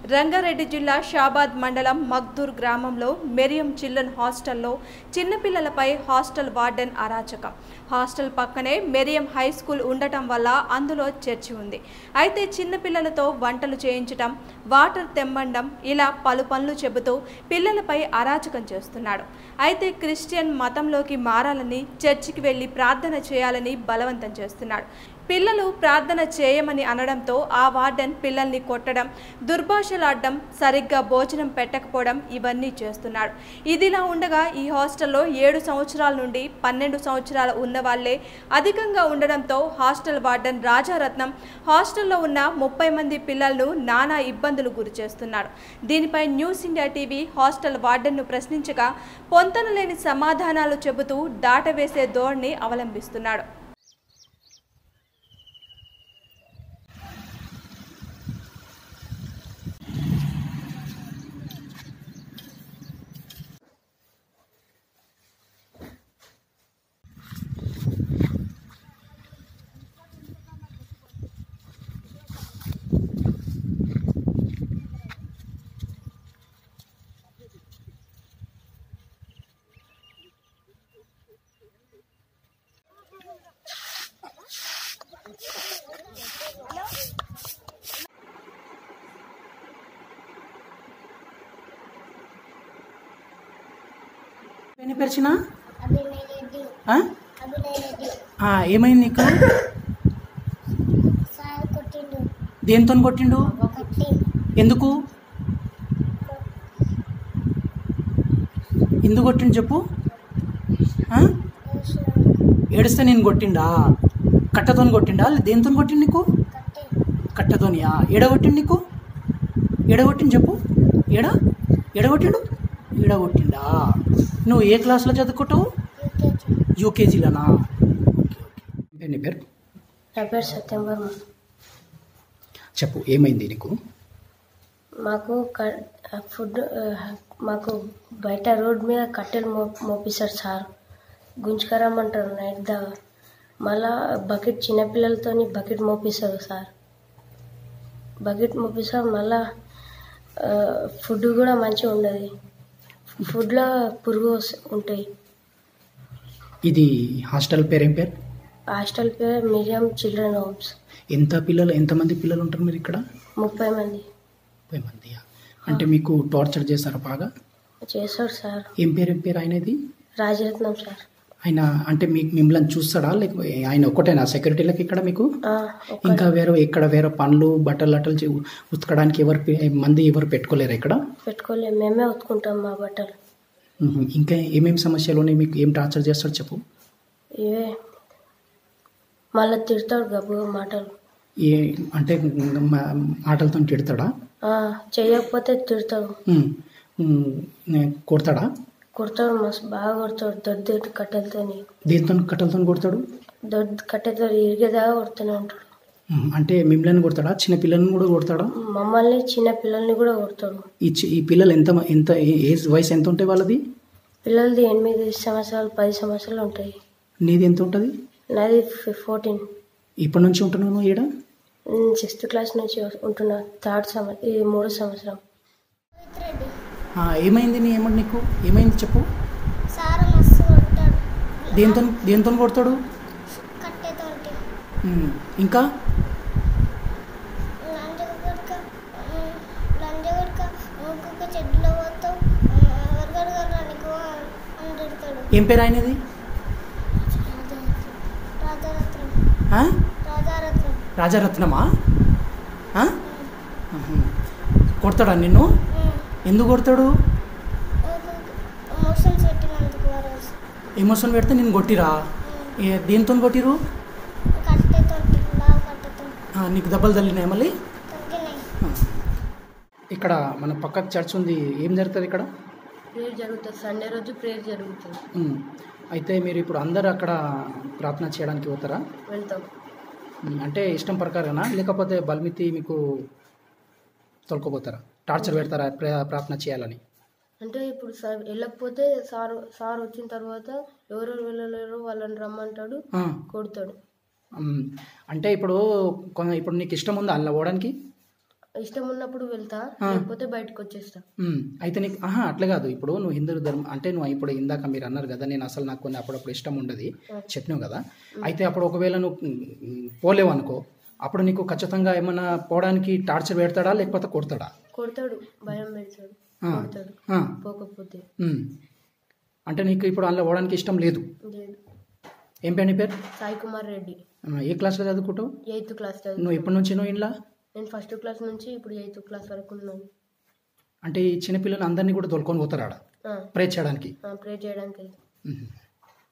రంగారెడ్డి జిల్లా షాబాద్ మండలం మగ్దూర్ గ్రామంలో మెరియం చిల్డ్రన్ హాస్టల్లో చిన్నపిల్లలపై హాస్టల్ వార్డెన్ అరాచకం హాస్టల్ పక్కనే మెరియం హై స్కూల్ ఉండటం వల్ల అందులో చర్చి ఉంది అయితే చిన్నపిల్లలతో వంటలు చేయించటం వాటర్ తెమ్మండం ఇలా పలు పనులు చెబుతూ పిల్లలపై అరాచకం చేస్తున్నాడు అయితే క్రిస్టియన్ మతంలోకి మారాలని చర్చికి వెళ్లి ప్రార్థన చేయాలని బలవంతం చేస్తున్నాడు పిల్లలు ప్రార్థన చేయమని అనడంతో ఆ వార్డెన్ పిల్లల్ని కొట్టడం దుర్భాషలాడడం సరిగ్గా భోజనం పెట్టకపోవడం ఇవన్నీ చేస్తున్నాడు ఇదిలా ఉండగా ఈ హాస్టల్లో ఏడు సంవత్సరాల నుండి పన్నెండు సంవత్సరాల ఉన్న వాళ్ళే అధికంగా ఉండడంతో హాస్టల్ వార్డెన్ రాజారత్నం హాస్టల్లో ఉన్న ముప్పై మంది పిల్లలను నానా ఇబ్బందులు గురి చేస్తున్నాడు దీనిపై న్యూస్ ఇండియా టీవీ హాస్టల్ వార్డెన్ను ప్రశ్నించగా పొంతనలేని సమాధానాలు చెబుతూ దాటవేసే ధోరణి అవలంబిస్తున్నాడు ఎన్ని పెరిచిన అభినయరెడ్డి ఆ? అభినయరెడ్డి ఆ, ఏమైంది నీకు సార్ కొట్టిండు దేంతో కొట్టిండు కట్టి ఎందుకు ఎందుకు కొట్టిండు చెప్పు ఆ? ఏడిస్తే నేను కొట్టిండా కట్టతో కొట్టిండా లేదా దేంతో కొట్టిండు నీకు కట్టి కట్టతోనియా ఎడ కొట్టిండు నీకు ఎడ కొట్టిండు చెప్పు ఎడ ఎడ కొట్టిండు ఈడ కొట్టిండా నువ్వు ఏ క్లాస్లో చదువుకుంటావు యూకేజీ యూకేజీలోనా ఓకే ఓకే నీ పేరు నా పేరు సత్యం వర్మ చెప్పు ఏమైంది నీకు మాకు క- ఫుడ్ ఆ, మాకు బయట రోడ్ మీద కట్టెలు మో మోపిస్తారు సార్ గుంజుకరమ్మంటారు నైట్ దాకా మళ్ళా బకెట్ చిన్నపిల్లలతో బకెట్ మోపిస్తారు సార్ బకెట్ మోపిస్తారు మళ్ళా ఆ, ఫుడ్ కూడా మంచిగా ఉండదు ఫుడ్లో పురుగు వస్- ఉంటాయి ఇది హాస్టల్ పేరు ఏం పేరు హాస్టల్ పేరు మిరియం చిల్డ్రన్ హోమ్స్ ఎంత పిల్లలు ఎంతమంది పిల్లలు ఉంటారు మీరు ఇక్కడ ముప్పై మంది ముప్పై మంది అంటే మీకు టార్చర్ చేస్తారా బాగా చేస్తారు సార్ ఏం పేరు ఏం పేరు ఆయనది రాజరత్నం సార్ ఆయన అంటే మీకు మిమ్మల్ని చూస్తాడా లేకపోతే ఆయన ఒక్కటేనా సెక్యూరిటీలకు ఇక్కడ మీకు ఆ, ఒక్క- ఇంకా వేరే ఇక్కడ వేరే పనులు బట్టలు అట్టలు చే- ఉతకడానికి ఎవరు పె- మంది ఎవరు పెట్టుకోలేరు ఇక్కడ పెట్టుకోలేము మేమే ఉతుకుంటాం మా బట్టలు మ్మ్. ఇంకా ఏమేమి సమస్యలు ఉన్నాయి మీకు ఏం టార్చర్ చేస్తాడు చెప్పు ఇవే మళ్ళీ తిడతాడు గబ్బు మాటలు ఏ అంటే మా- మాటలతో తిడతాడా ఆ, చేయకపోతే తిడతాడు మ్మ్. మ్మ్. నే- కొడతాడా కొడతాడు మస్తు బాగా కొడతాడు దొడ్డు కట్టెలతో దేంతో కట్టలతో కొడతాడు దొడ్డు కట్టెలతో ఇరిగేదాకా కొడుతూనే ఉంటాడు మ్మ్. అంటే మిమ్మల్ని కొడతాడా చిన్న పిల్లల్ని కూడా కొడతాడా మమ్మల్ని చిన్న పిల్లల్ని కూడా కొడతాడు ఈ చి- ఈ పిల్లలు ఎంత ఎంత ఏ- ఏజ్ వయసు ఎంత ఉంటాయి వాళ్ళది పిల్లలది ఎనిమిది సంవత్సరాలు పది సంవత్సరాలు ఉంటాయి నీది ఎంత ఉంటుంది నాది ఫోర్టీన్ ఇప్పటి నుంచి ఉంటున్నాను ఈడ సిక్స్త్ క్లాస్ నుంచి ఉంటున్నా థర్డ్ సంవత్సరం ఇది మూడో సంవత్సరం ఆ, ఏమైంది నీ ఏమండి నీకు ఏమైంది చెప్పు సార్ మస్తు కొట్టాడు దేంతో దేంతో కొడతాడు కట్టెతోటి మ్మ్. ఇంకా లంచ కొడుక లంచ కొడుక ఇంకొక చెడ్లో పోతావు వరగడగడానికి అని తిడతాడు ఏం పేరు ఆయనది రాజారత్నం ఆ? రాజారత్నం రాజారత్నమా ఆ? ఆహా. కొడతాడా నిన్ను ఎందుకు కొడతాడు మోషన్స్ పెట్టినందుకు ఆ రోజు ఎమోషన్ పెడితే నేను కొట్టిరా ఏ దేంతో కొట్టిరు కట్టెతోటి బాగా కట్టెతో ఆ, నీకు దెబ్బలు తగిలినాయి మళ్ళీ తగ్గినాయి ఆ. ఇక్కడ మన పక్కకు చర్చ్ ఉంది ఏం జరుగుతుంది ఇక్కడ ప్రేయర్ జరుగుతుంది సండే రోజు ప్రేయర్ జరుగుతుంది మ్మ్. అయితే మీరు ఇప్పుడు అందరు అక్కడ ప్రార్థన చేయడానికి పోతారా వెళ్తాం మ్మ్. అంటే ఇష్టం ప్రకారమేనా లేకపోతే బల్మితి మీకు తొలకపోతారా టార్చర్ పెడతారా ప్రా- ప్రార్థన చేయాలని అంటే ఇప్పుడు సార్ వెళ్ళకపోతే సార్ సార్ వచ్చిన తర్వాత ఎవరెవరు వెళ్ళలేరు వాళ్ళని రమ్మంటాడు ఆ, కొడతాడు మ్, అంటే ఇప్పుడు కొ- ఇప్పుడు నీకు ఇష్టం ఉందా అలా పోవడానికి ఇష్టం ఉన్నప్పుడు వెళ్తా ఆ. లేకపోతే బయటకు వచ్చేస్తా ఉమ్, అయితే నీకు ఆహా అట్లా కాదు ఇప్పుడు నువ్వు హిందూ ధర్మం అంటే నువ్వు ఇప్పుడు ఇందాక మీరు అన్నారు కదా నేను అసలు నాకు కొన్ని అప్పుడప్పుడు ఇష్టం ఉండదు చెప్పినావు కదా అయితే అప్పుడు ఒకవేళ నువ్వు ఉమ్, పోలేవు అనుకో అప్పుడు నీకు ఖచ్చితంగా ఏమన్నా పోవడానికి టార్చర్ పెడతాడా లేకపోతే కొడతాడా కొడతాడు భయం పెడతాడు ఆ. కొడతాడు ఆ, పోకపోతే ఉమ్. అంటే నీకు ఇప్పుడు అందులో పోవడానికి ఇష్టం లేదు లేదు ఏం పేరు నీ పేరు సాయి కుమార్ రెడ్డి ఆ, ఏ క్లాస్లో చదువుకుంటావు ఎయిత్ క్లాస్ చదువు నువ్వు ఎప్పటి నుంచి నువ్వు ఇంట్లో నేను ఫస్ట్ క్లాస్ నుంచి ఇప్పుడు ఎయిత్ క్లాస్ వరకు ఉన్నాను అంటే ఈ చిన్నపిల్లలు అందరినీ కూడా తోలుకొని పోతారు ఆడ ఆ, ప్రే చేయడానికి ఆ, ప్రే చేయడానికి వెళ్తా ఉమ్.